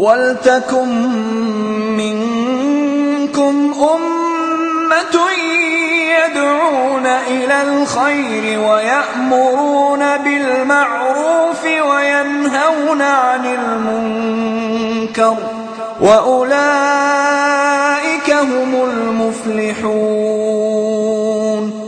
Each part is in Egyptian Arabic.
ولتكن منكم أمة يدعون إلى الخير ويأمرون بالمعروف وينهون عن المنكر وأولئك هم المفلحون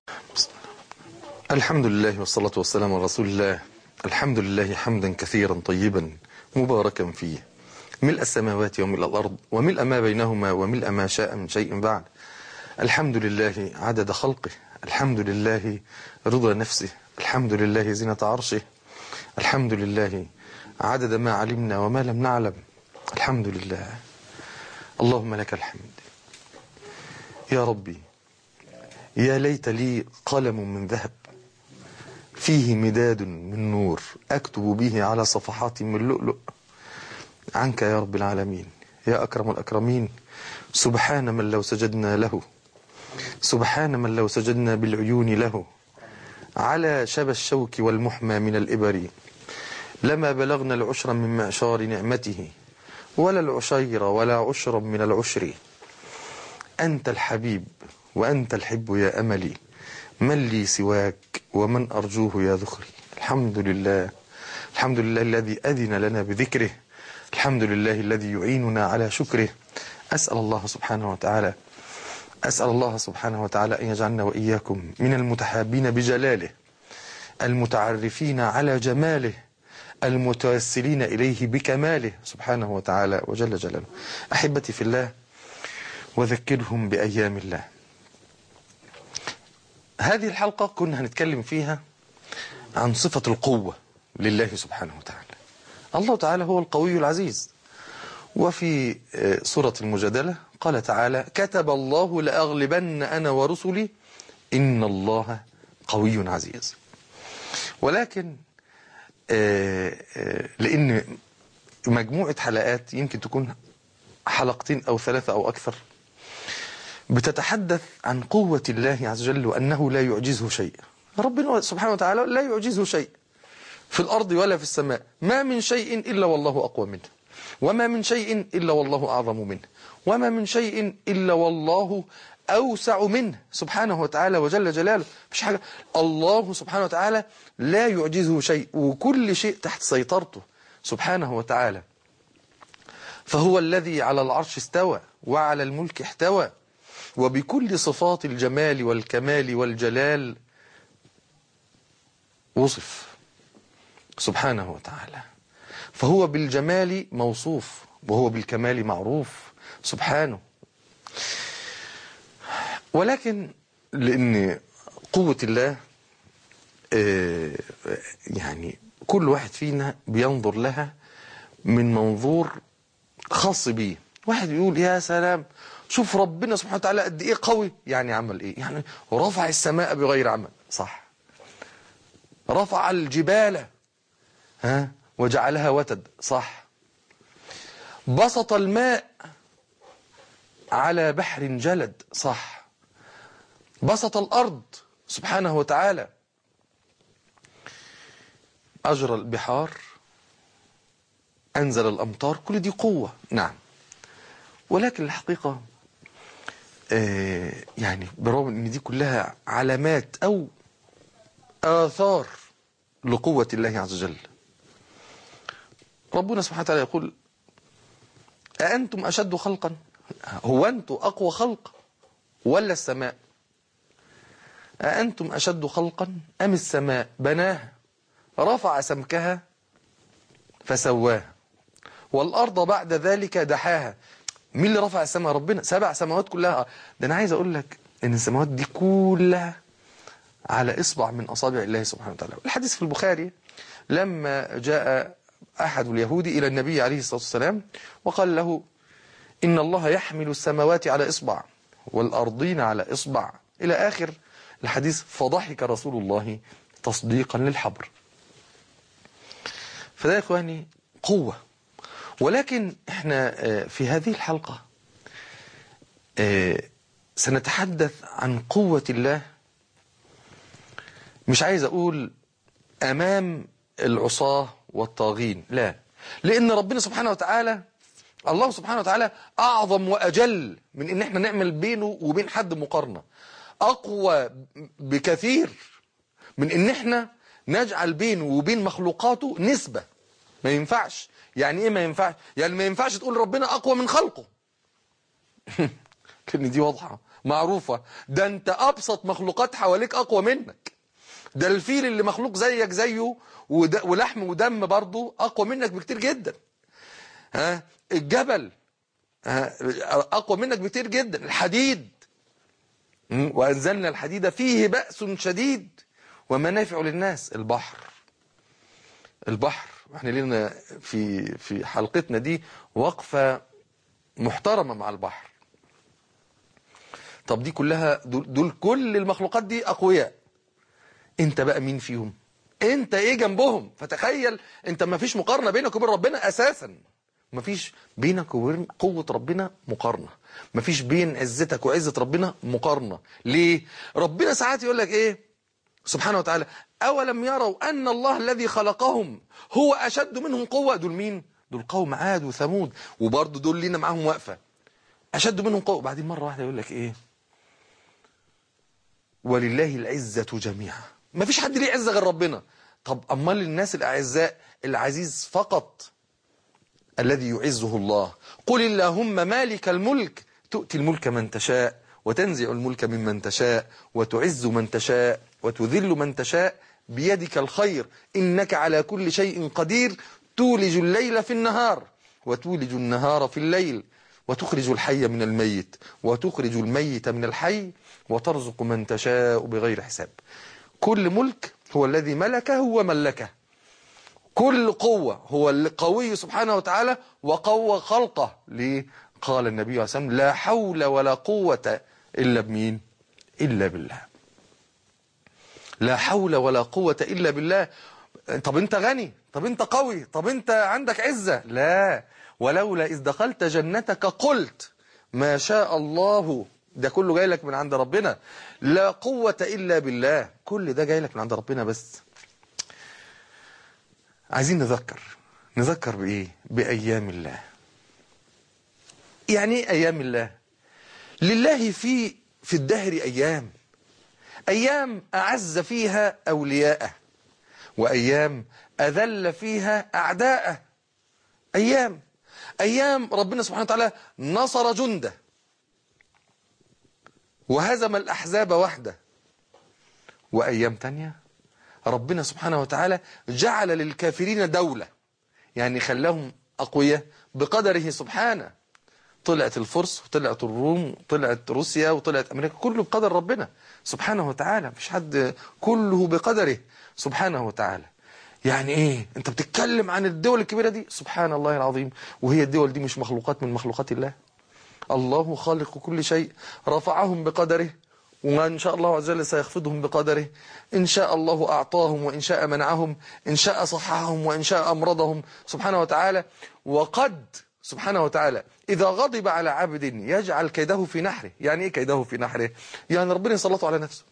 الحمد لله والصلاة والسلام على رسول الله الحمد لله حمدا كثيرا طيبا مباركا فيه ملء السماوات وملء الأرض وملء ما بينهما وملء ما شاء من شيء بعد الحمد لله عدد خلقه الحمد لله رضا نفسه الحمد لله زينة عرشه الحمد لله عدد ما علمنا وما لم نعلم الحمد لله اللهم لك الحمد يا ربي يا ليت لي قلم من ذهب فيه مداد من نور أكتب به على صفحات من لؤلؤ عنك يا رب العالمين يا أكرم الأكرمين سبحان من لو سجدنا له سبحان من لو سجدنا بالعيون له على شبى الشوك والمحمى من الإبر لما بلغنا العشر من معشار نعمته ولا العشير ولا عشرا من العشر أنت الحبيب وأنت الحب يا أملي من لي سواك ومن أرجوه يا ذخري الحمد لله الحمد لله الذي أذن لنا بذكره الحمد لله الذي يعيننا على شكره أسأل الله سبحانه وتعالى أسأل الله سبحانه وتعالى أن يجعلنا وإياكم من المتحابين بجلاله المتعرفين على جماله المتوسلين إليه بكماله سبحانه وتعالى وجل جلاله أحبتي في الله وذكرهم بأيام الله هذه الحلقة كنا هنتكلم فيها عن صفة القوة لله سبحانه وتعالى الله تعالى هو القوي العزيز وفي سورة المجادلة قال تعالى كتب الله لأغلبن أنا ورسلي إن الله قوي عزيز ولكن لأن مجموعة حلقات يمكن تكون حلقتين أو ثلاثة أو أكثر بتتحدث عن قوة الله عز وجل وأنه لا يعجزه شيء ربنا سبحانه وتعالى لا يعجزه شيء في الأرض ولا في السماء ما من شيء إلا والله أقوى منه وما من شيء إلا والله أعظم منه وما من شيء إلا والله أوسع منه سبحانه وتعالى وجل جلاله مش حاجة الله سبحانه وتعالى لا يعجزه شيء وكل شيء تحت سيطرته سبحانه وتعالى فهو الذي على العرش استوى وعلى الملك احتوى وبكل صفات الجمال والكمال والجلال وصف سبحانه وتعالى فهو بالجمال موصوف وهو بالكمال معروف سبحانه ولكن لأن قوة الله يعني كل واحد فينا بينظر لها من منظور خاص بيه واحد يقول يا سلام شوف ربنا سبحانه وتعالى قد ايه قوي يعني عمل ايه يعني رفع السماء بغير عمل صح رفع الجبال ها وجعلها وتد صح بسط الماء على بحر جلد صح بسط الأرض سبحانه وتعالى أجرى البحار أنزل الأمطار كل دي قوة نعم ولكن الحقيقة آه يعني برغم ان دي كلها علامات او آثار لقوة الله عز وجل ربنا سبحانه وتعالى يقول أأنتم أشد خلقا هو أنتم أقوى خلق ولا السماء أأنتم أشد خلقا أم السماء بناها رفع سمكها فسواها والأرض بعد ذلك دحاها مين اللي رفع السماء ربنا سبع سماوات كلها ده أنا عايز أقول لك إن السماوات دي كلها على إصبع من أصابع الله سبحانه وتعالى الحديث في البخاري لما جاء أحد اليهود إلى النبي عليه الصلاة والسلام وقال له إن الله يحمل السماوات على إصبع والأرضين على إصبع إلى آخر الحديث فضحك رسول الله تصديقا للحبر فده يا إخواني قوة ولكن احنا في هذه الحلقة سنتحدث عن قوة الله مش عايز أقول أمام العصاة والطاغين لا لأن ربنا سبحانه وتعالى الله سبحانه وتعالى أعظم وأجل من إن احنا نعمل بينه وبين حد مقارنة أقوى بكثير من إن احنا نجعل بينه وبين مخلوقاته نسبة ما ينفعش يعني ايه ما ينفعش يعني ما ينفعش تقول ربنا أقوى من خلقه كلمة دي واضحة معروفة ده انت أبسط مخلوقات حواليك أقوى منك ده الفيل اللي مخلوق زيك زيه ود- ولحم ودم برضه أقوى منك بكتير جدا ها الجبل ها أقوى منك بكتير جدا الحديد م? وأنزلنا الحديد فيه بأس شديد ومنافع للناس البحر البحر احنا لنا في في حلقتنا دي وقفة محترمة مع البحر طب دي كلها دول, دول كل المخلوقات دي أقوياء انت بقى مين فيهم انت ايه جنبهم فتخيل انت ما فيش مقارنة بينك وبين ربنا اساسا ما فيش بينك وبين قوة ربنا مقارنة ما فيش بين عزتك وعزة ربنا مقارنة ليه ربنا ساعات يقول لك ايه سبحانه وتعالى أولم يروا أن الله الذي خلقهم هو أشد منهم قوة دول مين دول قوم عاد وثمود وبرضه دول لينا معاهم وقفة أشد منهم قوة بعدين مرة واحدة يقول لك إيه ولله العزة جميعا ما فيش حد ليه عزة غير ربنا طب أمال الناس الأعزاء العزيز فقط الذي يعزه الله قل اللهم مالك الملك تؤتي الملك من تشاء وتنزع الملك ممن تشاء وتعز من تشاء وتذل من تشاء بيدك الخير إنك على كل شيء قدير تولج الليل في النهار وتولج النهار في الليل وتخرج الحي من الميت وتخرج الميت من الحي وترزق من تشاء بغير حساب كل ملك هو الذي ملكه وملكه كل قوة هو القوي سبحانه وتعالى وقوى خلقه ليه قال النبي عليه الصلاة والسلام لا حول ولا قوة إلا بمين إلا بالله لا حول ولا قوة إلا بالله طب انت غني طب انت قوي طب انت عندك عزة لا ولولا إذ دخلت جنتك قلت ما شاء الله ده كله جاي لك من عند ربنا لا قوة إلا بالله كل ده جاي لك من عند ربنا بس عايزين نذكر نذكر بإيه بأيام الله يعني ايه أيام الله لله في في الدهر أيام أيام أعز فيها أولياءه وأيام أذل فيها أعداءه أيام أيام ربنا سبحانه وتعالى نصر جنده وهزم الأحزاب وحده وأيام تانية ربنا سبحانه وتعالى جعل للكافرين دولة يعني خلاهم أقوياء بقدره سبحانه طلعت الفرس وطلعت الروم وطلعت روسيا وطلعت أمريكا كله بقدر ربنا سبحانه وتعالى مفيش حد كله بقدره سبحانه وتعالى يعني ايه انت بتتكلم عن الدول الكبيرة دي سبحان الله العظيم وهي الدول دي مش مخلوقات من مخلوقات الله الله خالق كل شيء رفعهم بقدره وإن شاء الله عز وجل سيخفضهم بقدره إن شاء الله أعطاهم وإن شاء منعهم إن شاء صححهم وإن شاء أمرضهم سبحانه وتعالى وقد سبحانه وتعالى إذا غضب على عبد يجعل كيده في نحره يعني إيه كيده في نحره يعني ربنا يسلطه على نفسه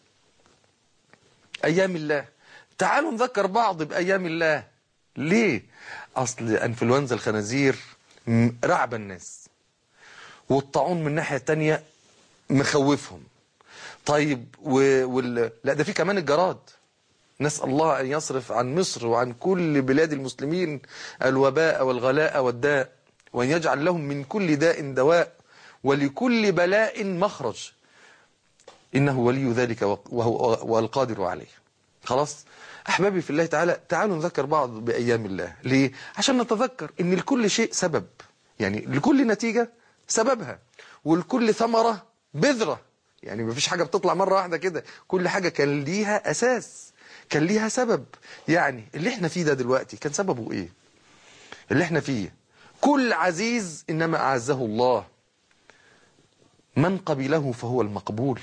أيام الله تعالوا نذكر بعض بأيام الله ليه أصل أنفلونزا الخنازير رعب الناس والطاعون من الناحية التانية مخوفهم طيب و... وال... لا ده في كمان الجراد نسأل الله أن يصرف عن مصر وعن كل بلاد المسلمين الوباء والغلاء والداء وأن يجعل لهم من كل داء دواء ولكل بلاء مخرج إنه ولي ذلك وهو والقادر عليه خلاص أحبابي في الله تعالى تعالوا نذكر بعض بأيام الله ليه؟ عشان نتذكر إن لكل شيء سبب يعني لكل نتيجة سببها ولكل ثمرة بذرة يعني مفيش حاجة بتطلع مرة واحدة كده كل حاجة كان ليها أساس كان ليها سبب يعني اللي احنا فيه ده دلوقتي كان سببه ايه اللي احنا فيه كل عزيز إنما أعزه الله من قبله فهو المقبول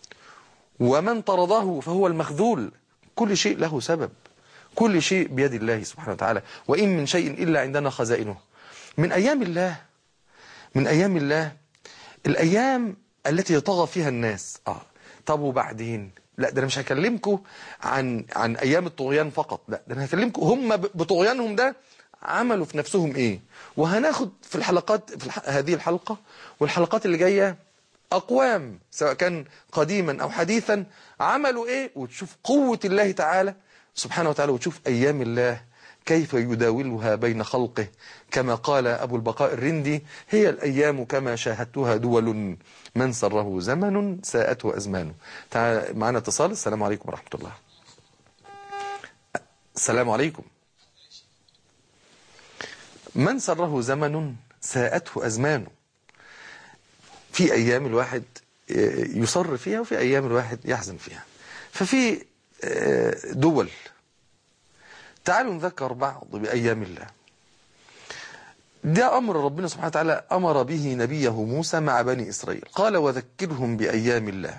ومن طرده فهو المخذول كل شيء له سبب كل شيء بيد الله سبحانه وتعالى وإن من شيء إلا عندنا خزائنه من أيام الله من أيام الله الأيام التي يطغى فيها الناس آه طب وبعدين لا ده أنا مش هكلمكم عن عن أيام الطغيان فقط لا ده أنا هكلمكم هم بطغيانهم ده عملوا في نفسهم ايه وهناخد في الحلقات في الح... هذه الحلقة والحلقات اللي جاية أقوام سواء كان قديما أو حديثا عملوا ايه وتشوف قوة الله تعالى سبحانه وتعالى وتشوف أيام الله كيف يداولها بين خلقه كما قال أبو البقاء الرندي هي الأيام كما شاهدتها دول من سره زمن ساءته أزمان تعال معنا اتصال السلام عليكم ورحمة الله السلام عليكم من سره زمن ساءته أزمانه في أيام الواحد يصر فيها وفي أيام الواحد يحزن فيها ففي دول تعالوا نذكر بعض بأيام الله ده أمر ربنا سبحانه وتعالى أمر به نبيه موسى مع بني إسرائيل قال وذكرهم بأيام الله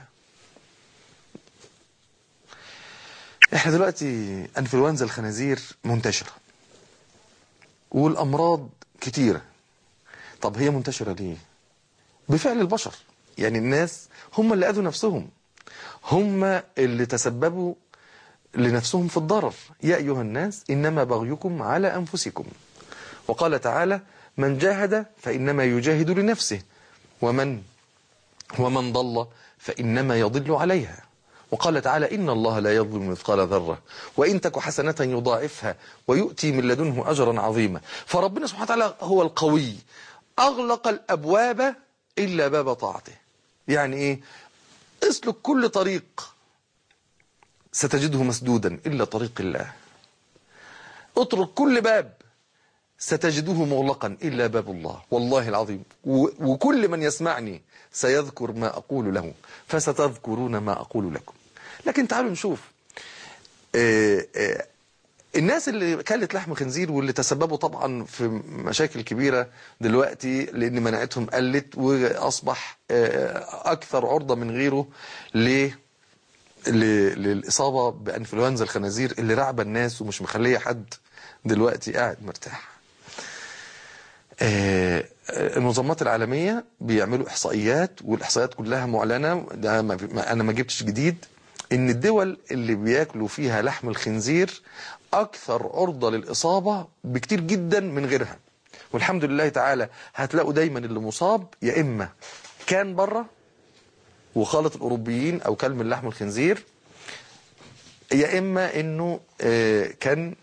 احنا دلوقتي انفلونزا الخنازير منتشرة والأمراض كتيرة طب هي منتشرة ليه بفعل البشر يعني الناس هم اللي أذوا نفسهم هم اللي تسببوا لنفسهم في الضرر يا أيها الناس إنما بغيكم على أنفسكم وقال تعالى من جاهد فإنما يجاهد لنفسه ومن ومن ضل فإنما يضل عليها وقال تعالى إن الله لا يظلم مثقال ذرة وإن تك حسنة يضاعفها ويؤتي من لدنه أجرا عظيما فربنا سبحانه وتعالى هو القوي أغلق الأبواب إلا باب طاعته يعني إيه اسلك كل طريق ستجده مسدودا إلا طريق الله اترك كل باب ستجده مغلقا إلا باب الله والله العظيم وكل من يسمعني سيذكر ما أقول له فستذكرون ما أقول لكم لكن تعالوا نشوف آآ آآ الناس اللي كلت لحم خنزير واللي تسببوا طبعا في مشاكل كبيرة دلوقتي لأن مناعتهم قلت وأصبح أكثر عرضة من غيره ل للإصابة بأنفلونزا الخنازير اللي رعبة الناس ومش مخلية حد دلوقتي قاعد مرتاح المنظمات العالمية بيعملوا إحصائيات والإحصائيات كلها معلنة ده ما أنا ما جبتش جديد إن الدول اللي بياكلوا فيها لحم الخنزير أكثر عرضة للإصابة بكتير جدا من غيرها والحمد لله تعالى هتلاقوا دايما اللي مصاب يا إما كان بره وخالط الأوروبيين أو كلم اللحم الخنزير يا إما إنه كان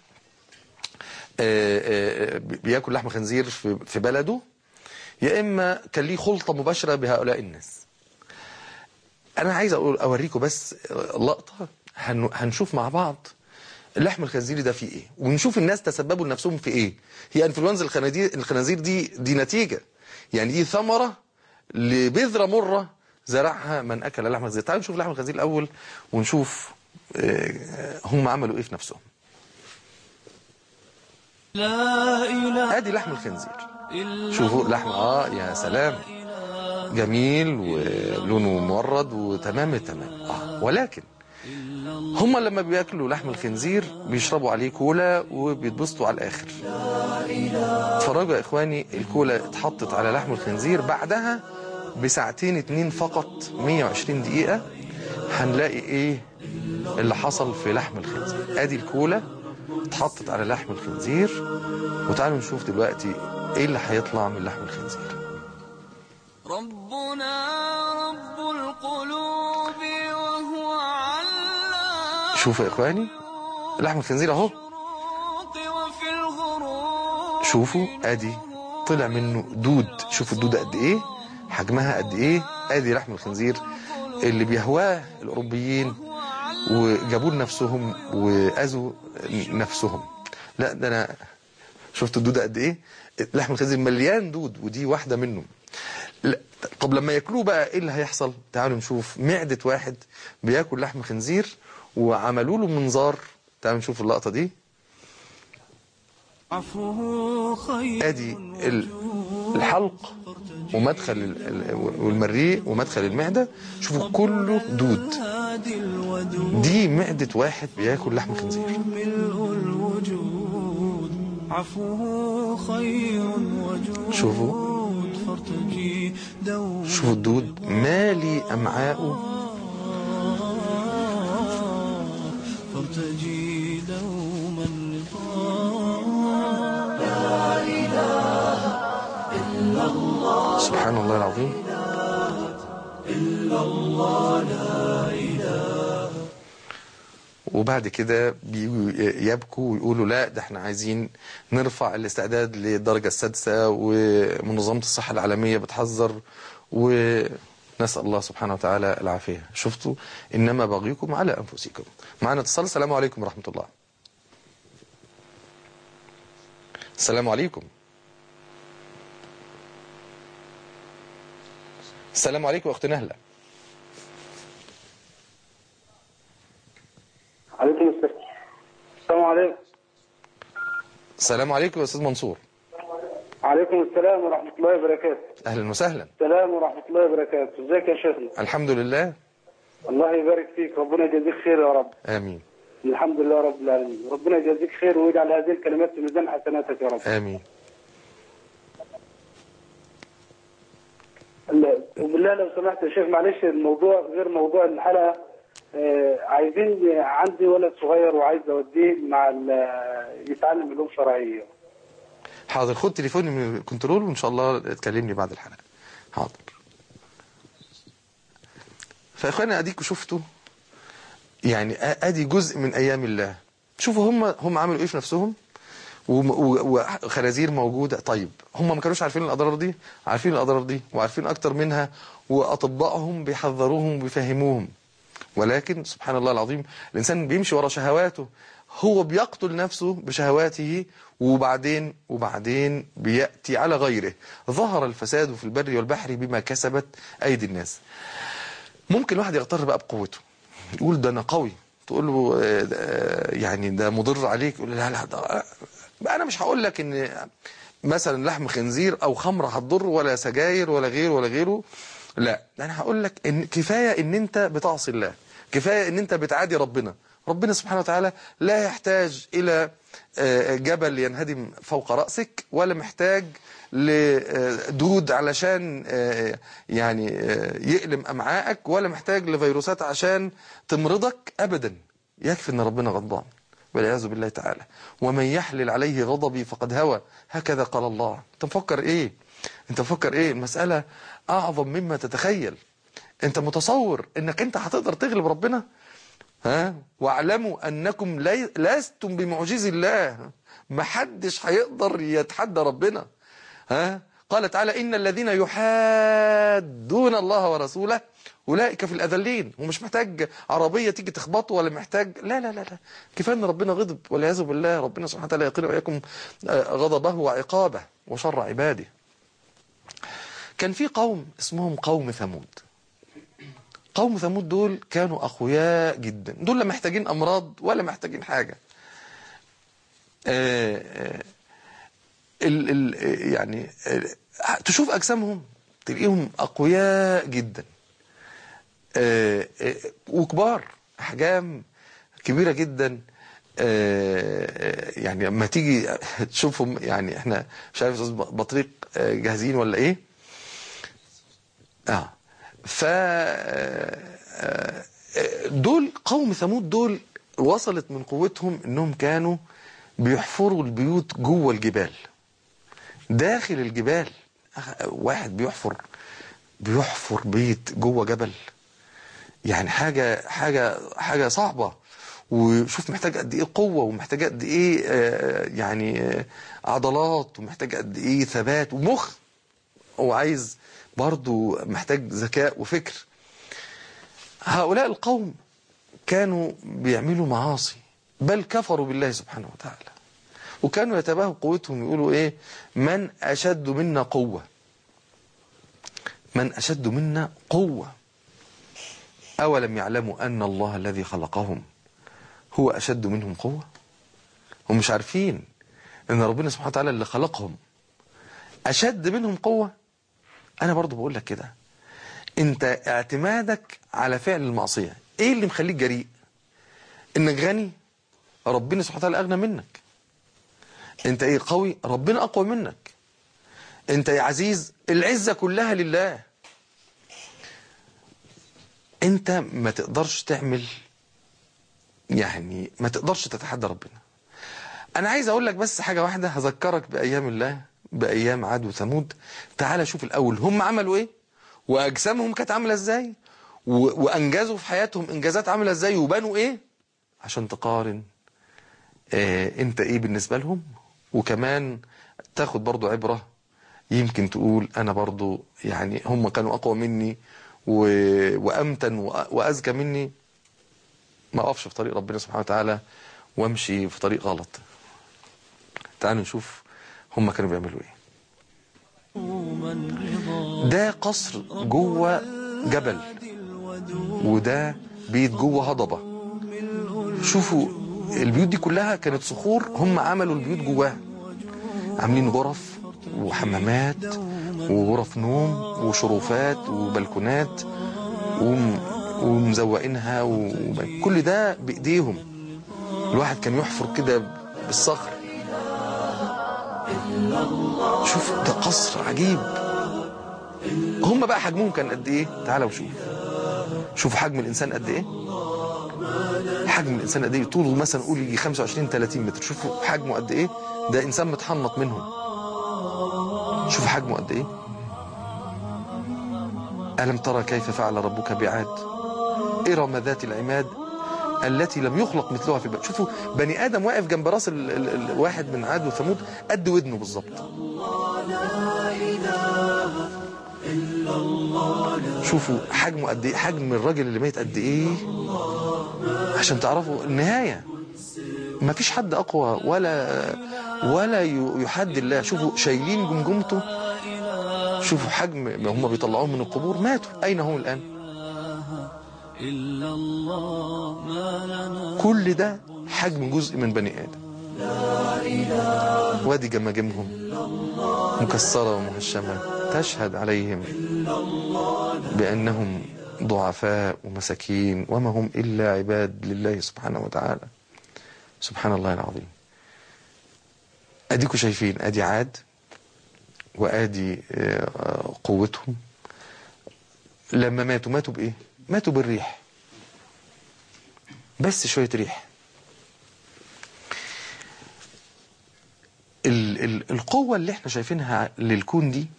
بياكل لحم خنزير في بلده يا إما كان ليه خلطة مباشرة بهؤلاء الناس أنا عايز أقول أوريكم بس لقطة هنشوف مع بعض اللحم الخنزيري ده فيه ايه ونشوف الناس تسببوا لنفسهم في ايه هي انفلونزا الخنازير الخنازير دي دي نتيجة يعني دي ثمرة لبذرة مرة زرعها من اكل لحم الخنزير تعالوا نشوف لحم الخنزير الاول ونشوف هم عملوا ايه في نفسهم لا إله ادي لحم الخنزير شوفوا لحم اه يا سلام جميل ولونه مورد وتمام التمام اه ولكن هم لما بياكلوا لحم الخنزير بيشربوا عليه كولا وبيتبسطوا على الاخر اتفرجوا يا اخواني الكولا اتحطت على لحم الخنزير بعدها بساعتين اتنين فقط 120 دقيقة هنلاقي ايه اللي حصل في لحم الخنزير ادي الكولا اتحطت على لحم الخنزير وتعالوا نشوف دلوقتي ايه اللي هيطلع من لحم الخنزير ربنا رب القلوب وهو علام شوفوا يا اخواني لحم الخنزير اهو الشروق وفي الغروب شوفوا ادي طلع منه دود شوفوا الدودة قد ايه حجمها قد ايه ادي لحم الخنزير اللي بيهواه الاوروبيين وجابوا لنفسهم واذوا نفسهم لا ده انا شفت الدودة قد ايه لحم الخنزير مليان دود ودي واحدة منهم لا. طب لما ياكلوه بقى ايه اللي هيحصل تعالوا نشوف معدة واحد بياكل لحم خنزير وعملوا له منظار تعالوا نشوف اللقطة دي عفوه خير ادي ال- الحلق ومدخل ال- ال- والمريء ومدخل المعدة شوفوا كله دود هادي الودود دي معدة واحد بياكل لحم خنزير ملء الوجود عفوه خير وجود شوفوا. فارتجي دوما شوفوا الدود مالي أمعاءه فارتجي دوما لقاء سبحان الله العظيم وبعد كده بيجوا يبكوا ويقولوا لا ده احنا عايزين نرفع الاستعداد للدرجة السادسة ومنظمة الصحة العالمية بتحذر ونسأل الله سبحانه وتعالى العافية شفتوا إنما بغيكم على أنفسكم معنا اتصال السلام عليكم ورحمة الله السلام عليكم السلام عليكم أخت نهلة عليكم السلام السلام عليكم السلام عليكم يا أستاذ منصور عليكم السلام ورحمة الله وبركاته أهلا وسهلا السلام ورحمة الله وبركاته ازيك يا شيخنا الحمد لله الله يبارك فيك ربنا يجازيك خير يا رب آمين الحمد لله رب العالمين ربنا يجازيك خير ويجعل هذه الكلمات في ميزان حسناتك يا رب آمين لا، وبالله لو سمحت يا شيخ معلش الموضوع غير موضوع الحلقة آه، عايزين عندي ولد صغير وعايز اوديه مع ال- يتعلم علوم شرعيه حاضر خد تليفوني من الكنترول وإن شاء الله تكلمني بعد الحلقة حاضر فإخوانا أديكوا شفتوا يعني آ- أدي جزء من أيام الله شوفوا هم هم عملوا إيه في نفسهم وم- و- وخنازير موجودة طيب هم ما كانوش عارفين الأضرار دي عارفين الأضرار دي وعارفين أكتر منها وأطبائهم بيحذروهم وبيفهموهم ولكن سبحان الله العظيم الإنسان بيمشي ورا شهواته هو بيقتل نفسه بشهواته وبعدين وبعدين بيأتي على غيره ظهر الفساد في البر والبحر بما كسبت أيدي الناس ممكن الواحد يغتر بقى بقوته يقول ده أنا قوي تقول له آه، ده- آه، يعني ده مضر عليك يقول لا لا ده بقى أنا مش هقول لك إن مثلا لحم خنزير أو خمرة هتضر ولا سجاير ولا غيره ولا غيره لا ده أنا هقول لك إن كفاية إن أنت بتعصي الله كفاية إن أنت بتعادي ربنا ربنا سبحانه وتعالى لا يحتاج إلى آه، جبل ينهدم فوق رأسك ولا محتاج لدود علشان آه، يعني آه، يألم أمعائك ولا محتاج لفيروسات عشان تمرضك أبدا يكفي أن ربنا غضبان والعياذ بالله تعالى ومن يحلل عليه غضبي فقد هوى هكذا قال الله انت مفكر ايه انت مفكر ايه المسألة اعظم مما تتخيل انت متصور انك انت هتقدر تغلب ربنا ها واعلموا انكم لي... لستم بمعجز الله ما حدش هيقدر يتحدى ربنا ها قال تعالى ان الذين يحادون الله ورسوله اولئك في الاذلين ومش محتاج عربيه تيجي تخبطه ولا محتاج لا لا لا لا كفايه ان ربنا غضب والعياذ بالله ربنا سبحانه وتعالى يقين واياكم آه، غضبه وعقابه وشر عباده كان في قوم اسمهم قوم ثمود قوم ثمود دول كانوا أقوياء جدا دول لا محتاجين أمراض ولا محتاجين حاجة آه، آه، ال ال يعني آه، تشوف أجسامهم تلاقيهم أقوياء جدا آه، آه، وكبار أحجام كبيرة جدا آه، آه، يعني لما تيجي تشوفهم يعني احنا مش عارف استاذ بطريق آه، جاهزين ولا ايه اه ف آه، آه، دول قوم ثمود دول وصلت من قوتهم انهم كانوا بيحفروا البيوت جوه الجبال داخل الجبال أخ- واحد بيحفر بيحفر بيت جوه جبل يعني حاجة حاجة حاجة صعبة وشوف محتاج قد ايه قوة ومحتاج قد ايه آه، يعني آه، عضلات ومحتاج قد ايه ثبات ومخ وعايز برضو محتاج ذكاء وفكر هؤلاء القوم كانوا بيعملوا معاصي بل كفروا بالله سبحانه وتعالى وكانوا يتباهوا قوتهم يقولوا ايه من اشد منا قوة من اشد منا قوة اولم يعلموا ان الله الذي خلقهم هو اشد منهم قوة هم مش عارفين ان ربنا سبحانه وتعالى اللي خلقهم اشد منهم قوة انا برضو بقول لك كده انت اعتمادك على فعل المعصية ايه اللي مخليك جريء انك غني ربنا سبحانه وتعالى اغنى منك انت ايه قوي ربنا اقوى منك انت يا عزيز العزة كلها لله انت ما تقدرش تعمل يعني ما تقدرش تتحدى ربنا انا عايز اقول لك بس حاجة واحدة هذكرك بايام الله بأيام عاد وثمود تعال شوف الأول هم عملوا إيه وأجسامهم كانت عاملة إزاي و- وأنجزوا في حياتهم إنجازات عاملة إزاي وبنوا إيه عشان تقارن آه أنت إيه بالنسبة لهم وكمان تاخد برضو عبرة يمكن تقول أنا برضو يعني هم كانوا أقوى مني و... وأمتن وأ- وأذكى مني ما أقفش في طريق ربنا سبحانه وتعالى وامشي في طريق غلط تعالوا نشوف هم كانوا بيعملوا ايه ده قصر جوه جبل وده بيت جوه هضبة شوفوا البيوت دي كلها كانت صخور هم عملوا البيوت جواها عاملين غرف وحمامات وغرف نوم وشرفات وبلكونات وم- ومزوقينها وكل ده بإيديهم الواحد كان يحفر كده بالصخر شوف ده قصر عجيب هم بقى حجمهم كان قد ايه تعالوا وشوف شوف حجم الانسان قد ايه حجم الانسان قد ايه طوله مثلا قول يجي 25 30 متر شوفوا حجمه قد ايه ده انسان متحنط منهم شوف حجمه قد ايه ألم ترى كيف فعل ربك بعاد إرم ذات العماد التي لم يخلق مثلها في البلد شوفوا بني آدم واقف جنب راس ال- ال- الواحد من عاد وثمود قد ودنه بالظبط شوفوا حجمه قد ايه حجم الراجل اللي ميت قد ايه عشان تعرفوا النهاية ما فيش حد اقوى ولا ولا ي- يحد الله شوفوا شايلين جمجمته شوفوا حجم ما هم بيطلعوهم من القبور ماتوا اين هم الان إلا الله ما لنا كل ده حجم جزء من بني ادم وادي جماجمهم مكسرة ومهشمة تشهد عليهم بأنهم ضعفاء ومساكين وما هم إلا عباد لله سبحانه وتعالى سبحان الله العظيم أديكوا شايفين أدي عاد وأدي آه، قوتهم لما ماتوا ماتوا بإيه ماتوا بالريح بس شوية ريح ال ال القوة اللي احنا شايفينها للكون دي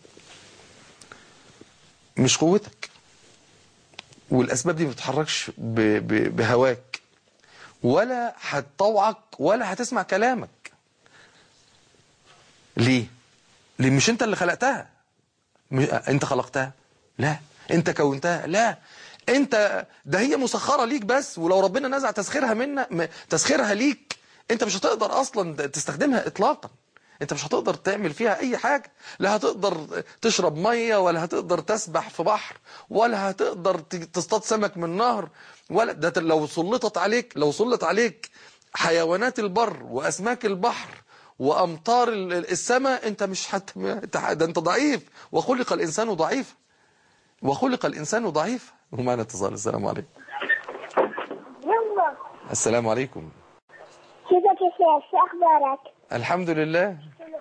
مش قوتك والأسباب دي ما بتتحركش ب ب بهواك ولا هتطوعك ولا هتسمع كلامك ليه؟ ليه مش انت اللي خلقتها م- انت خلقتها لا انت كونتها لا انت ده هي مسخره ليك بس ولو ربنا نزع تسخيرها منا م- تسخيرها ليك انت مش هتقدر اصلا تستخدمها اطلاقا انت مش هتقدر تعمل فيها اي حاجه لا هتقدر تشرب ميه ولا هتقدر تسبح في بحر ولا هتقدر ت- تصطاد سمك من نهر ولا ده لو سلطت عليك لو سلط عليك حيوانات البر واسماك البحر وامطار ال- السماء انت مش حتى ده انت ضعيف وخلق الانسان ضعيفا وخلق الإنسان ضعيف ومعنا اتصال السلام عليكم يلا السلام عليكم كيفك يا شيخ شو اخبارك؟ الحمد لله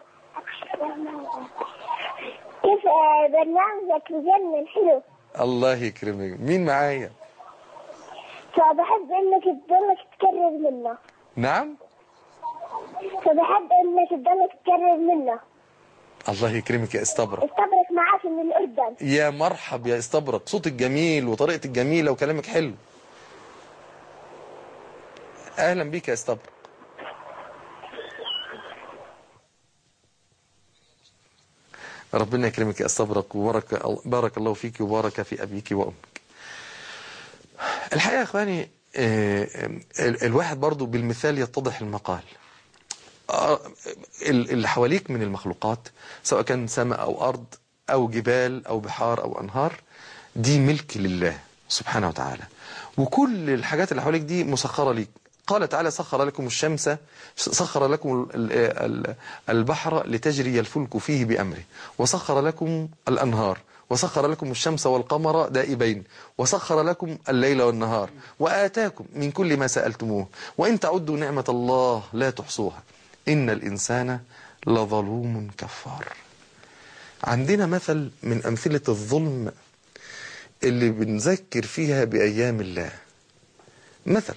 كيف آه، برنامجك بجنن حلو الله يكرمك مين معايا فبحب انك تضلك تكرر منه نعم فبحب انك تضلك تكرر منه الله يكرمك يا استبرق استبرك معاك من الاردن يا مرحب يا استبرق صوتك جميل وطريقتك جميلة وكلامك حلو أهلا بيك يا استبرق ربنا يكرمك يا استبرق وبارك بارك الله فيك وبارك في أبيك وأمك الحقيقة يا إخواني آه، ال- الواحد برضو بالمثال يتضح المقال آه، ال- اللي حواليك من المخلوقات سواء كان سماء أو أرض أو جبال أو بحار أو أنهار دي ملك لله سبحانه وتعالى وكل الحاجات اللي حواليك دي مسخرة ليك قال تعالى سخر لكم الشمس سخر لكم ال- ال- البحر لتجري الفلك فيه بأمره وسخر لكم الأنهار وسخر لكم الشمس والقمر دائبين وسخر لكم الليل والنهار وآتاكم من كل ما سألتموه وإن تعدوا نعمة الله لا تحصوها إن الإنسان لظلوم كفار عندنا مثل من أمثلة الظلم اللي بنذكر فيها بأيام الله مثل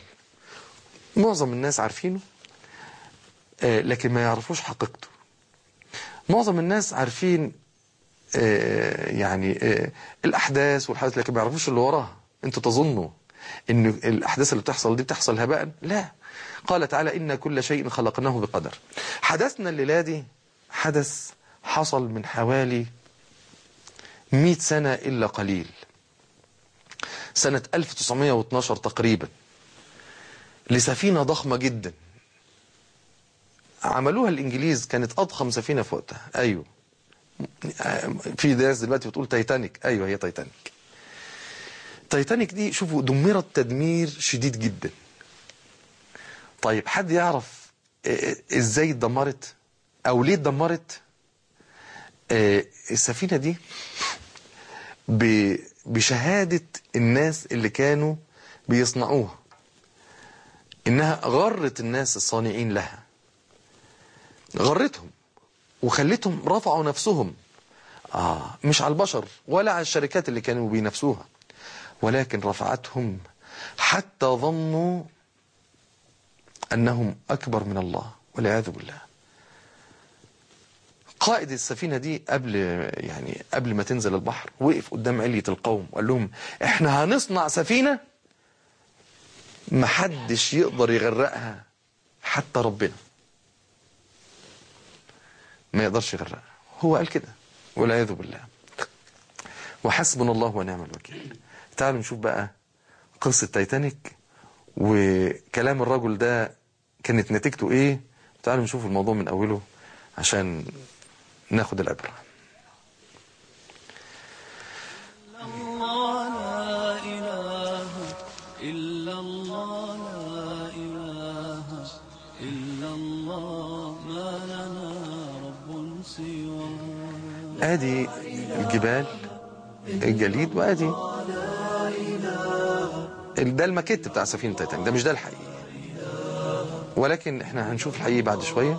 معظم الناس عارفينه آه، لكن ما يعرفوش حقيقته معظم الناس عارفين آه، يعني آه، الأحداث والحدث لكن ما يعرفوش اللي وراها انتوا تظنوا ان الأحداث اللي بتحصل دي بتحصل هباء لا قال تعالى إن كل شيء خلقناه بقدر حدثنا الليلة دي حدث حصل من حوالي 100 سنة إلا قليل سنة 1912 تقريبا لسفينة ضخمة جدا عملوها الإنجليز كانت أضخم سفينة في وقتها أيوه في ناس دلوقتي بتقول تايتانيك أيوه هي تايتانيك تايتانيك دي شوفوا دمرت تدمير شديد جدا طيب حد يعرف آه، ازاي اتدمرت او ليه اتدمرت آه، السفينة دي ب- بشهادة الناس اللي كانوا بيصنعوها انها غرت الناس الصانعين لها غرتهم وخلتهم رفعوا نفسهم آه مش على البشر ولا على الشركات اللي كانوا بينافسوها ولكن رفعتهم حتى ظنوا أنهم أكبر من الله والعياذ بالله قائد السفينة دي قبل يعني قبل ما تنزل البحر وقف قدام علية القوم وقال لهم احنا هنصنع سفينة محدش يقدر يغرقها حتى ربنا ما يقدرش يغرقها هو قال كده والعياذ بالله وحسبنا الله ونعم الوكيل تعالوا نشوف بقى قصة تايتانيك وكلام الرجل ده كانت نتيجته ايه تعالوا نشوف الموضوع من اوله عشان ناخد العبرة الله لا إله إلا الله لا إله إلا الله ما لنا رب سواه ادي الجبال الجليد وادي ال- ده الماكيت بتاع سفينة تايتانيك ده مش ده الحقيقي ولكن احنا هنشوف الحقيقي بعد شوية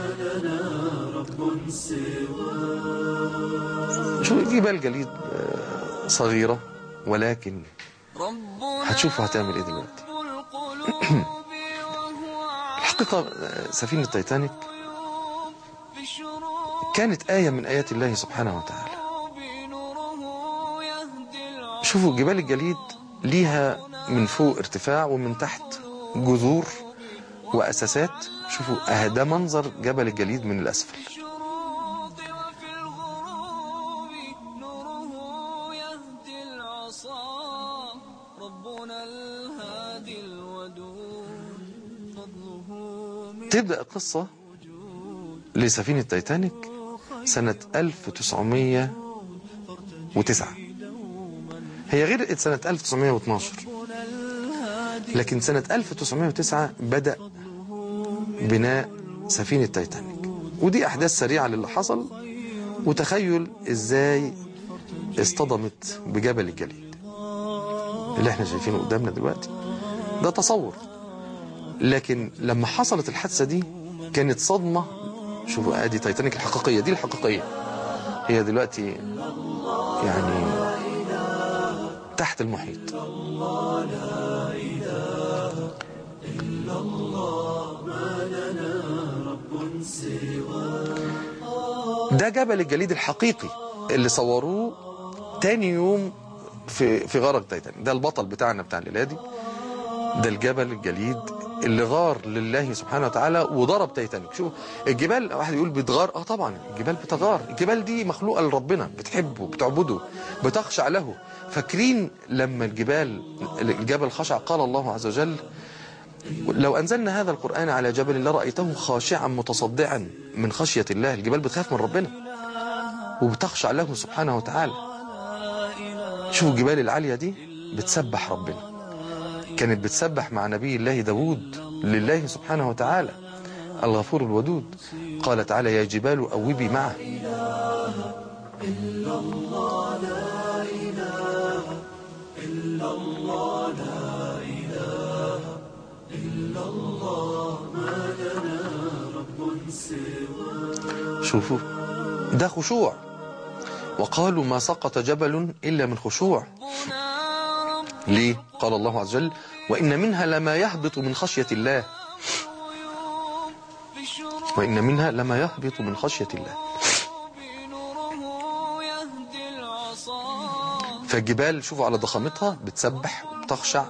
شوف جبال جليد آه، صغيرة ولكن ربنا هتشوفوا هتعمل ايه دلوقتي رب القلوب وهو الحقيقة آه، سفينة تايتانيك الغيوب بشروق كانت آية من آيات الله سبحانه وتعالى بنوره يهدي العصر شوفوا جبال الجليد ليها من فوق ارتفاع ومن تحت جذور وأساسات شوفوا آه، ده منظر جبل الجليد من الأسفل الشروق وفي الغروب نوره يهدي العصا ربنا الهادي الودود فضله من تبدأ القصة لسفينة تايتانيك سنة 1909 هي غير سنة 1912 لكن سنة 1909 بدأ بناء سفينة تايتانيك ودي أحداث سريعة للي حصل وتخيل إزاي اصطدمت بجبل الجليد اللي احنا شايفينه قدامنا دلوقتي ده تصور لكن لما حصلت الحادثة دي كانت صدمة شوفوا ادي تايتانيك الحقيقية دي الحقيقية هي دلوقتي يعني تحت المحيط ده جبل الجليد الحقيقي اللي صوروه تاني يوم في في غرق تايتانيك ده البطل بتاعنا بتاع الليله دي ده الجبل الجليد اللي غار لله سبحانه وتعالى وضرب تايتانيك شوف الجبال واحد يقول بتغار اه طبعا الجبال بتغار الجبال دي مخلوقه لربنا بتحبه بتعبده بتخشع له فاكرين لما الجبال الجبل خشع قال الله عز وجل لو أنزلنا هذا القرآن على جبل لرأيته خاشعا متصدعا من خشية الله الجبال بتخاف من ربنا وبتخشع له سبحانه وتعالى شوفوا الجبال العالية دي بتسبح ربنا كانت بتسبح مع نبي الله داود لله سبحانه وتعالى الغفور الودود قال تعالى يا جبال أوبي معه شوفوا ده خشوع وقالوا ما سقط جبل إلا من خشوع ربنا رب ليه؟ قال الله عز وجل وإن منها لما يهبط من خشية الله الغيوب بشروق وإن منها لما يهبط من خشية الله فالجبال شوفوا على ضخامتها بتسبح وبتخشع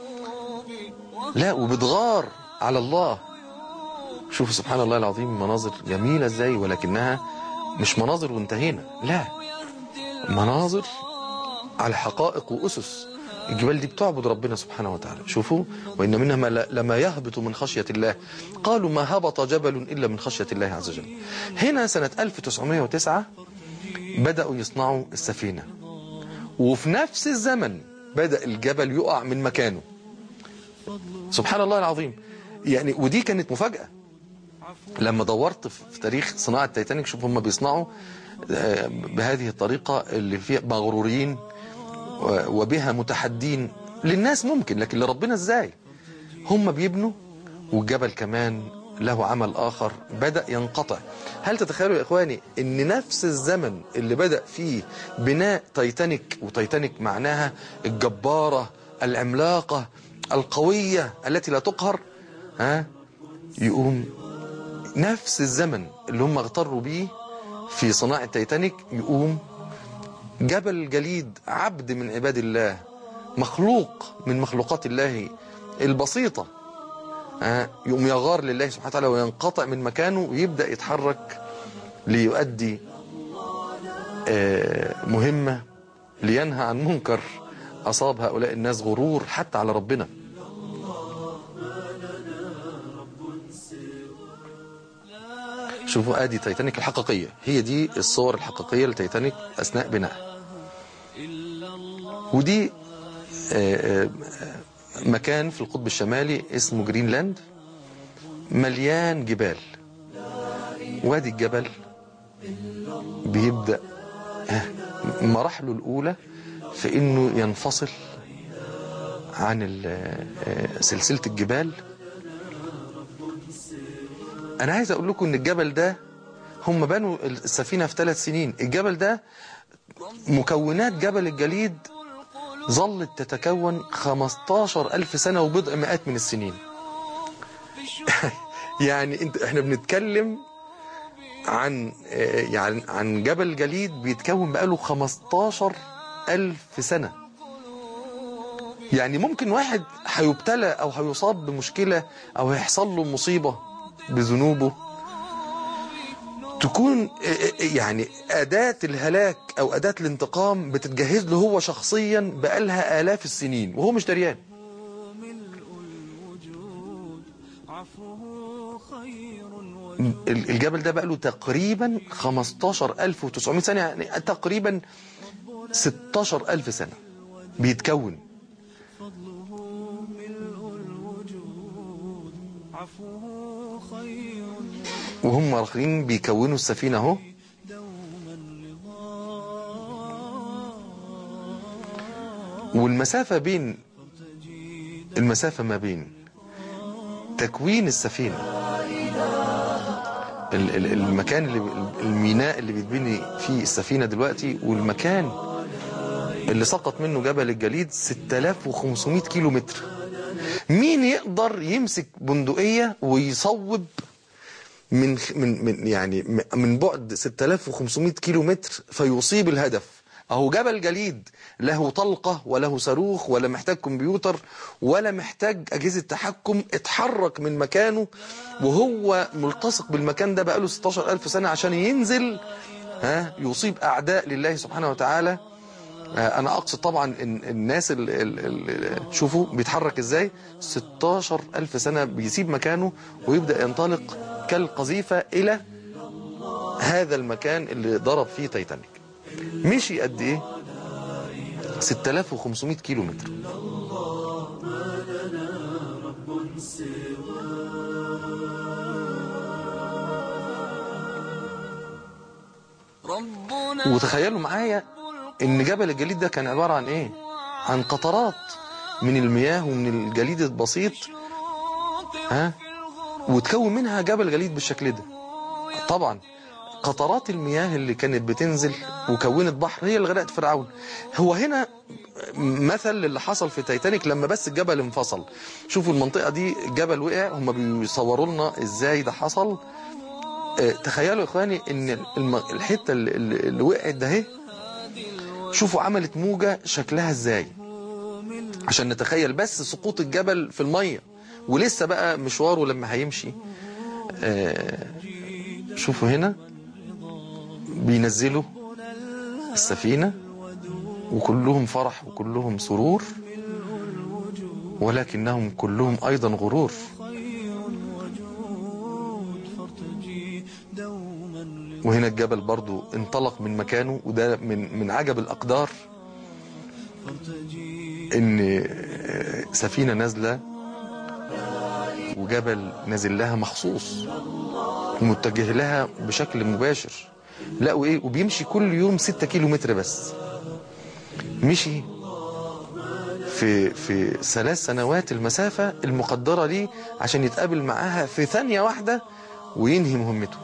لا وبتغار على الله شوفوا سبحان الله العظيم مناظر جميلة ازاي ولكنها مش مناظر وانتهينا لا مناظر على حقائق وأسس الجبال دي بتعبد ربنا سبحانه وتعالى شوفوا وإن منها ما ل- لما يهبط من خشية الله قالوا ما هبط جبل إلا من خشية الله عز وجل هنا سنة 1909 بدأوا يصنعوا السفينة وفي نفس الزمن بدأ الجبل يقع من مكانه سبحان الله العظيم يعني ودي كانت مفاجأة لما دورت في في تاريخ صناعة تايتانيك شوف هم بيصنعوا آه، بهذه الطريقة اللي فيها مغرورين و- وبها متحدين للناس ممكن لكن لربنا ازاي هم بيبنوا والجبل كمان له عمل آخر بدأ ينقطع هل تتخيلوا يا إخواني أن نفس الزمن اللي بدأ فيه بناء تايتانيك وتايتانيك معناها الجبارة العملاقة القوية التي لا تقهر ها يقوم نفس الزمن اللي هم اغتروا بيه في صناعة تايتانيك يقوم جبل جليد عبد من عباد الله مخلوق من مخلوقات الله البسيطة آه، يقوم يغار لله سبحانه وتعالى وينقطع من مكانه ويبدأ يتحرك ليؤدي آه، مهمة لينهى عن منكر أصاب هؤلاء الناس غرور حتى على ربنا شوفوا ادي تايتانيك الحقيقية هي دي الصور الحقيقية لتايتانيك اثناء بنائها ودي آه، آه، مكان في القطب الشمالي اسمه جرينلاند مليان جبال وادي الجبل بيبدأ آه، مراحله الأولى في إنه ينفصل عن ال- آه، سلسلة الجبال أنا عايز أقول لكم إن الجبل ده هم بنوا السفينة في ثلاث سنين الجبل ده مكونات جبل الجليد ظلت تتكون 15 ألف سنة وبضع مئات من السنين يعني انت احنا بنتكلم عن آه، يعني عن جبل جليد بيتكون بقاله 15 ألف سنة يعني ممكن واحد هيبتلى أو هيصاب بمشكلة أو هيحصل له مصيبة بذنوبه تكون آه، آه، يعني أداة الهلاك أو أداة الانتقام بتتجهز له هو شخصيا بقالها آلاف السنين وهو مش دريان ال- الجبل ده بقاله تقريبا 15900 سنة يعني تقريبا 16000 سنة بيتكون وهم راخرين بيكونوا السفينة اهو والمسافة بين المسافة ما بين تكوين السفينة ال- ال- المكان اللي الميناء اللي بيتبني فيه السفينة دلوقتي والمكان اللي سقط منه جبل الجليد 6500 كيلو متر مين يقدر يمسك بندقية ويصوب من من من يعني م- من بعد 6500 كيلو متر فيصيب الهدف اهو جبل جليد له طلقة وله صاروخ ولا محتاج كمبيوتر ولا محتاج أجهزة تحكم اتحرك من مكانه وهو ملتصق بالمكان ده بقاله 16 ألف سنة عشان ينزل ها يصيب أعداء لله سبحانه وتعالى آه، أنا أقصد طبعا إن الناس اللي اللي شوفوا بيتحرك إزاي 16 ألف سنة بيسيب مكانه ويبدأ ينطلق كالقذيفة إلى هذا المكان اللي ضرب فيه تايتانيك مشي قد إيه 6500 كيلو متر ربنا وتخيلوا معايا ان جبل الجليد ده كان عبارة عن ايه عن قطرات من المياه ومن الجليد البسيط ها وتكون منها جبل جليد بالشكل ده طبعا قطرات المياه اللي كانت بتنزل وكونت بحر هي اللي غرقت فرعون هو هنا مثل اللي حصل في تايتانيك لما بس الجبل انفصل شوفوا المنطقة دي الجبل وقع هم بيصوروا لنا ازاي ده حصل آه، تخيلوا يا اخواني ان الم- الحتة اللي, اللي اللي وقعت ده اهي شوفوا عملت موجة شكلها ازاي عشان نتخيل بس سقوط الجبل في المية ولسه بقى مشواره لما هيمشي آه شوفوا هنا بينزلوا السفينة وكلهم فرح وكلهم سرور ولكنهم كلهم أيضا غرور وهنا الجبل برضو انطلق من مكانه وده من من عجب الأقدار ان سفينة نازلة وجبل نازل لها مخصوص ومتجه لها بشكل مباشر لا وايه وبيمشي كل يوم 6 كيلو متر بس مشي في في ثلاث سنوات المسافة المقدرة ليه عشان يتقابل معاها في ثانية واحدة وينهي مهمته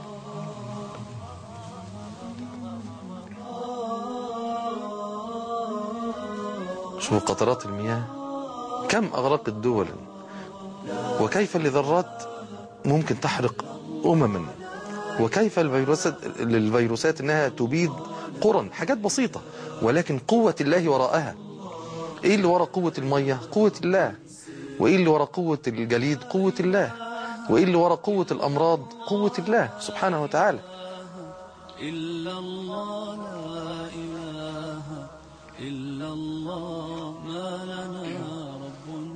شوفوا قطرات المياه كم أغرقت دولا وكيف لذرات ممكن تحرق أمما وكيف الفيروسات للفيروسات انها تبيد قرى حاجات بسيطة ولكن قوة الله وراءها ايه اللي وراء قوة المية قوة الله وايه اللي وراء قوة الجليد قوة الله وايه اللي وراء قوة الامراض قوة الله سبحانه وتعالى إلا الله لا إله إلا الله ما لنا رب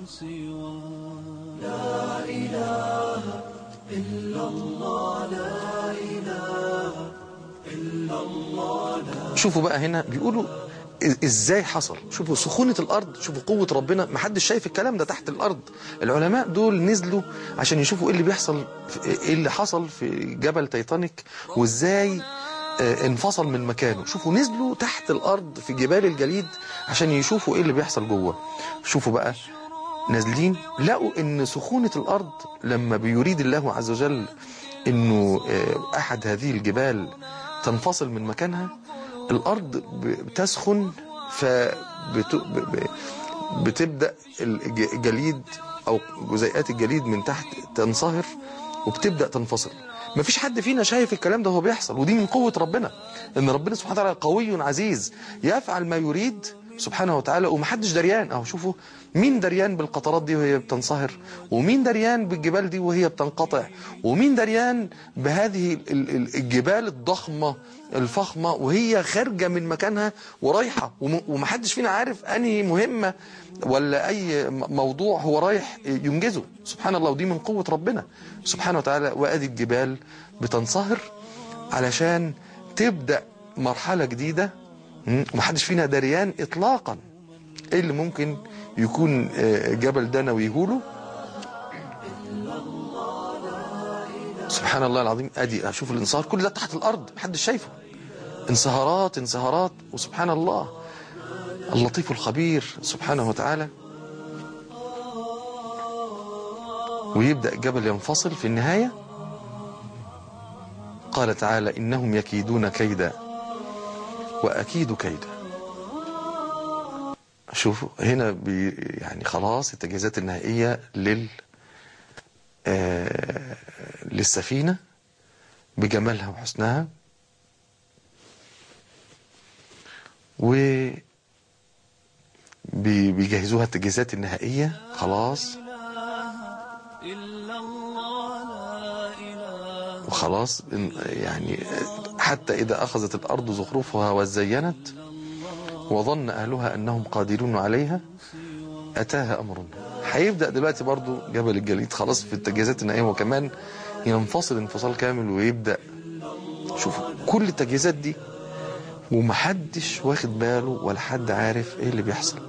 سواه شوفوا بقى هنا بيقولوا إ- ازاي حصل شوفوا سخونة الارض شوفوا قوة ربنا محدش شايف الكلام ده تحت الارض العلماء دول نزلوا عشان يشوفوا ايه اللي بيحصل في- ايه اللي حصل في جبل تيتانيك وازاي آه، انفصل من مكانه شوفوا نزلوا تحت الارض في جبال الجليد عشان يشوفوا ايه اللي بيحصل جوه شوفوا بقى نازلين لقوا ان سخونة الارض لما بيريد الله عز وجل انه آه، احد هذه الجبال تنفصل من مكانها الارض ب- بتسخن فبتبدأ الجليد او جزيئات الجليد من تحت تنصهر وبتبدأ تنفصل مفيش حد فينا شايف الكلام ده هو بيحصل ودي من قوة ربنا ان ربنا سبحانه وتعالى قوي عزيز يفعل ما يريد سبحانه وتعالى ومحدش دريان اهو شوفوا مين دريان بالقطرات دي وهي بتنصهر ومين دريان بالجبال دي وهي بتنقطع ومين دريان بهذه ال- ال- الجبال الضخمة الفخمة وهي خارجة من مكانها ورايحة وم- ومحدش فينا عارف انهي مهمة ولا اي م- موضوع هو رايح ينجزه سبحان الله ودي من قوة ربنا سبحانه وتعالى وادي الجبال بتنصهر علشان تبدأ مرحلة جديدة مم، ومحدش فينا دريان اطلاقا ايه اللي ممكن يكون آه، جبل ده ناويهوله سبحان الله العظيم ادي اشوف الانصهار كل ده تحت الارض محدش شايفه انصهارات انصهارات وسبحان الله اللطيف الخبير سبحانه وتعالى ويبدأ الجبل ينفصل في النهاية قال تعالى إنهم يكيدون كيدا وأكيد كيدا شوفوا هنا بي يعني خلاص التجهيزات النهائية لل آه للسفينة بجمالها وحسنها و بي- بيجهزوها التجهيزات النهائية خلاص إلا الله لا إله وخلاص إن- يعني حتى إذا أخذت الأرض زخرفها وزينت وظن أهلها أنهم قادرون عليها أتاها أمرنا هيبدأ دلوقتي برضو جبل الجليد خلاص في التجهيزات النهائية وكمان ينفصل انفصال كامل ويبدأ شوف كل التجهيزات دي ومحدش واخد باله ولا حد عارف ايه اللي بيحصل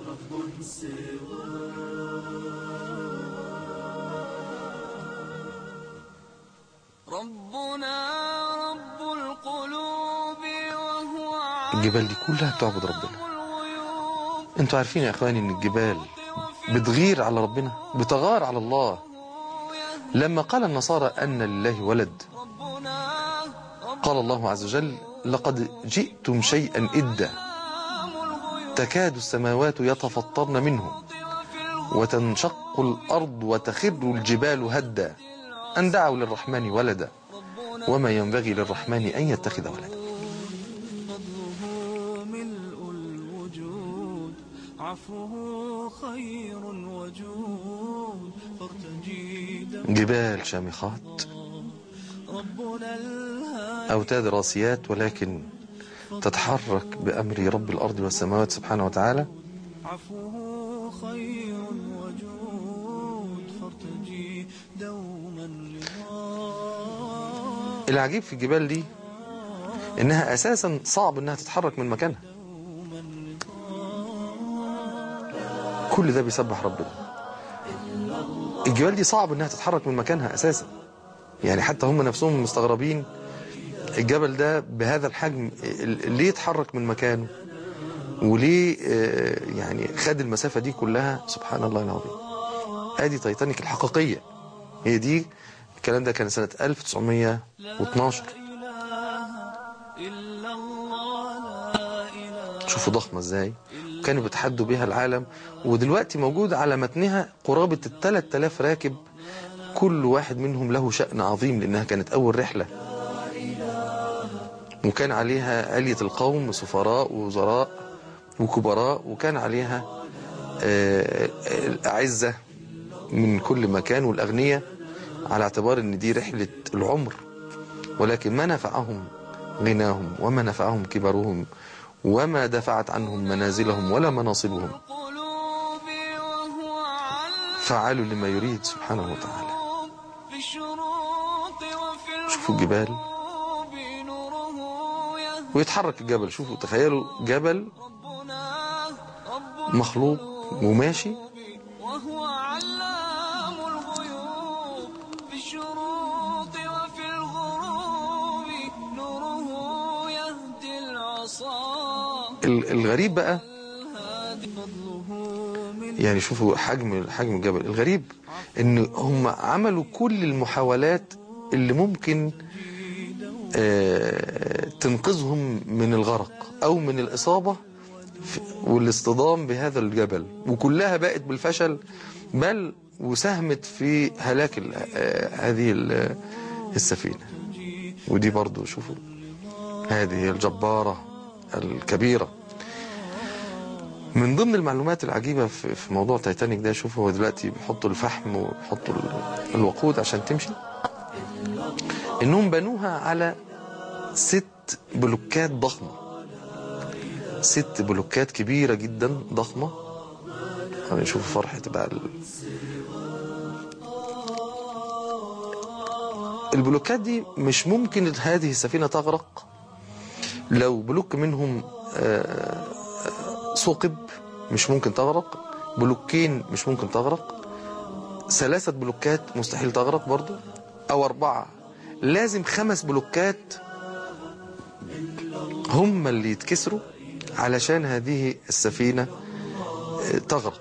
ربنا رب القلوب وهو الجبال دي كلها بتعبد ربنا عالم الغيوب انتوا عارفين يا اخواني ان الجبال بتغير على ربنا بتغار على الله لما قال النصارى ان لله ولد ربنا قال الله عز وجل لقد جئتم شيئا إدا رب الغيوب تكاد السماوات يتفطرن منه وتنشق الأرض وتخر الجبال هدا أن دعوا للرحمن ولدا وما ينبغي للرحمن أن يتخذ ولدا عفوه خير وجود فارتجي جبال شامخات ربنا الهادي أوتاد راسيات ولكن تتحرك بأمر رب الأرض والسماوات سبحانه وتعالى عفوه خير وجود فارتجي دوما رضاه العجيب في الجبال دي إنها أساسا صعب إنها تتحرك من مكانها كل ده بيسبح ربنا الجبال دي صعب إنها تتحرك من مكانها أساسا يعني حتى هم نفسهم مستغربين الجبل ده بهذا الحجم ال- ليه اتحرك من مكانه وليه آه، يعني خد المسافة دي كلها سبحان الله العظيم ادي تايتانيك الحقيقية هي دي الكلام ده كان سنة 1912 إلا الله لا إله شوفوا ضخمة ازاي كانوا بيتحدوا بيها العالم ودلوقتي موجود على متنها قرابة ال 3000 راكب كل واحد منهم له شأن عظيم لأنها كانت أول رحلة وكان عليها آلية القوم سفراء ووزراء وكبراء وكان عليها آه، الأعزة من كل مكان والأغنياء على اعتبار أن دي رحلة العمر ولكن ما نفعهم غناهم وما نفعهم كبرهم وما دفعت عنهم منازلهم ولا مناصبهم قلوبي وهو على فعلوا لما يريد سبحانه وتعالى في الشروق وفي شوفوا الجبال الغروب نوره يهدي ويتحرك الجبل شوفوا تخيلوا جبل ربنا رب مخلوق وماشي وهو علام الغيوب في الشروق وفي الغروب نوره يهدي العصا ال- الغريب بقى الهادي فضله من يعني شوفوا حجم حجم الجبل الغريب ان هم عملوا كل المحاولات اللي ممكن آه، تنقذهم من الغرق او من الاصابه في- والاصطدام بهذا الجبل وكلها بقت بالفشل بل وساهمت في هلاك ال- آه، هذه ال- السفينه ودي برضو شوفوا هذه الجباره الكبيره من ضمن المعلومات العجيبة في في موضوع تايتانيك ده شوفوا هو دلوقتي بيحطوا الفحم وبيحطوا ال- الوقود عشان تمشي انهم بنوها على ست بلوكات ضخمة ست بلوكات كبيرة جدا ضخمة هنشوف فرحة بقى ال... البلوكات دي مش ممكن هذه السفينة تغرق لو بلوك منهم آه، ثقب مش ممكن تغرق بلوكين مش ممكن تغرق ثلاثة بلوكات مستحيل تغرق برضو أو أربعة لازم خمس بلوكات هم اللي يتكسروا علشان هذه السفينة آه، تغرق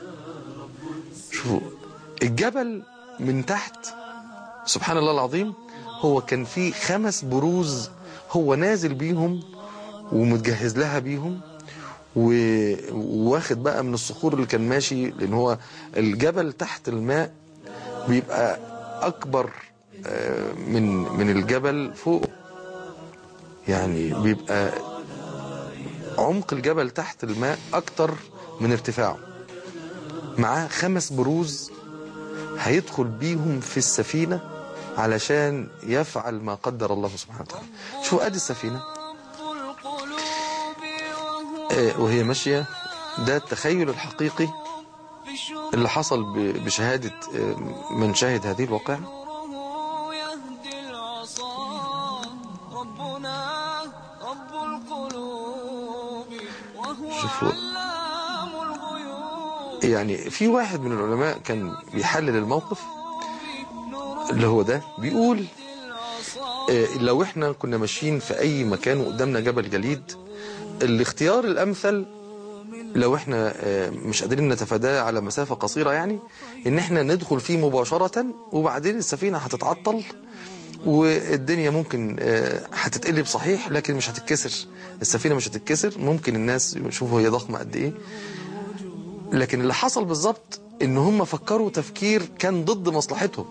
شوفوا الجبل من تحت سبحان الله العظيم هو كان فيه خمس بروز هو نازل بيهم ومتجهز لها بيهم و- وواخد بقى من الصخور اللي كان ماشي لان هو الجبل تحت الماء بيبقى اكبر آه، من من الجبل فوق يعني بيبقى عمق الجبل تحت الماء اكتر من ارتفاعه معاه خمس بروز هيدخل بيهم في السفينة علشان يفعل ما قدر الله سبحانه وتعالى شو ادي السفينة رب القلوب وهو آه، وهي ماشية ده التخيل الحقيقي في الشروق اللي حصل ب- بشهادة آه، من شاهد هذه الواقعة نوره يهدي العصا ربنا رب القلوب وهو شوفوا. علام الغيوب يعني في واحد من العلماء كان بيحلل الموقف نوره اللي هو ده بيقول العصا آه، لو احنا كنا ماشيين في اي مكان وقدامنا جبل جليد الاختيار الامثل لو احنا آه، مش قادرين نتفاداه على مسافة قصيرة يعني ان احنا ندخل فيه مباشرة وبعدين السفينة هتتعطل والدنيا ممكن آه، هتتقلب صحيح لكن مش هتتكسر السفينة مش هتتكسر ممكن الناس يشوفوا هي ضخمة قد ايه لكن اللي حصل بالظبط ان هم فكروا تفكير كان ضد مصلحتهم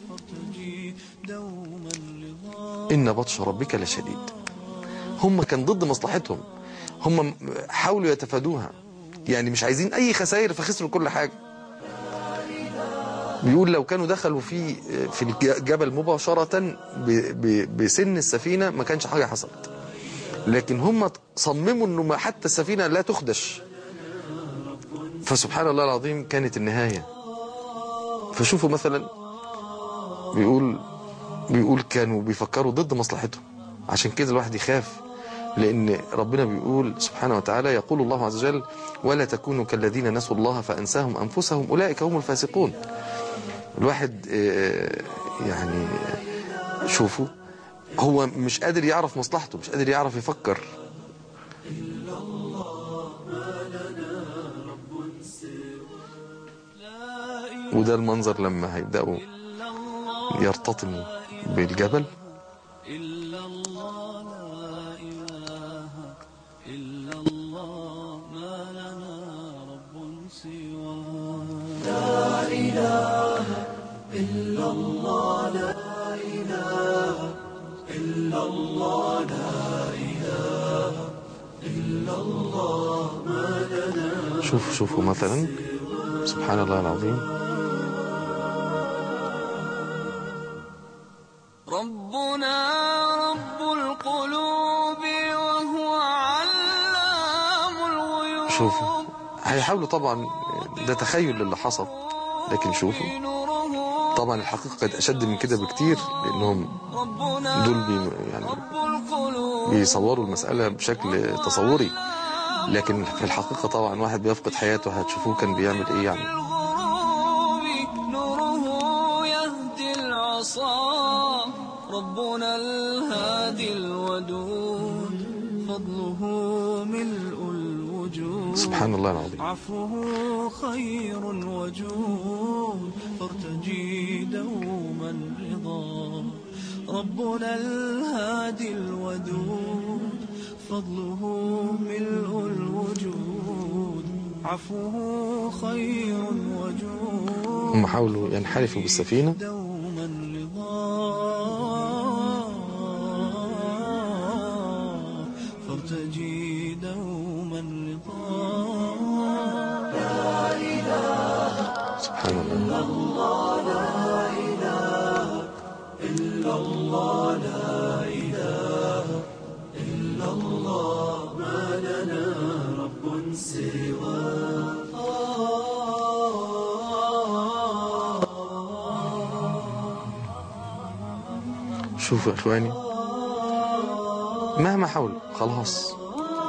ان بطش ربك لشديد هم كان ضد مصلحتهم هم حاولوا يتفادوها يعني مش عايزين اي خسائر فخسروا كل حاجة بيقول لو كانوا دخلوا في في الجبل مباشرة ب- ب- بسن السفينة ما كانش حاجة حصلت لكن هم صمموا انه ما حتى السفينة لا تخدش فسبحان الله العظيم كانت النهاية فشوفوا مثلا بيقول بيقول كانوا بيفكروا ضد مصلحتهم عشان كده الواحد يخاف لأن ربنا بيقول سبحانه وتعالى يقول الله عز وجل ولا تكونوا كالذين نسوا الله فأنساهم أنفسهم أولئك هم الفاسقون الواحد آه، يعني شوفوا هو مش قادر يعرف مصلحته مش قادر يعرف يفكر وده المنظر لما هيبدأوا يرتطموا بالجبل إلا الله لا إله إلا الله ما لنا رب سواه شوفوا شوفوا مثلا سبحان الله العظيم ربنا رب القلوب وهو علام الغيوب شوفوا هيحاولوا طبعا ده تخيل للي حصل لكن شوفوا نوره طبعا الحقيقة قد أشد من كده بكتير لأنهم ربنا دول بي يعني رب القلوب بيصوروا المسألة بشكل تصوري لكن في الحقيقة طبعا واحد بيفقد حياته هتشوفوه كان بيعمل ايه يعني الغروب نوره يهدي العصا ربنا الهادي الودود فضله ملء الوجود سبحان الله العظيم عفوه خير وجود فارتجي دوما رضا ربنا الهادي الودود فضله ملء الوجود عفوه خير وجود هم حاولوا ينحرفوا بالسفينة دوما رضا فارتجي دوما رضا سبحان الله شوفوا يا اخواني مهما حاولوا خلاص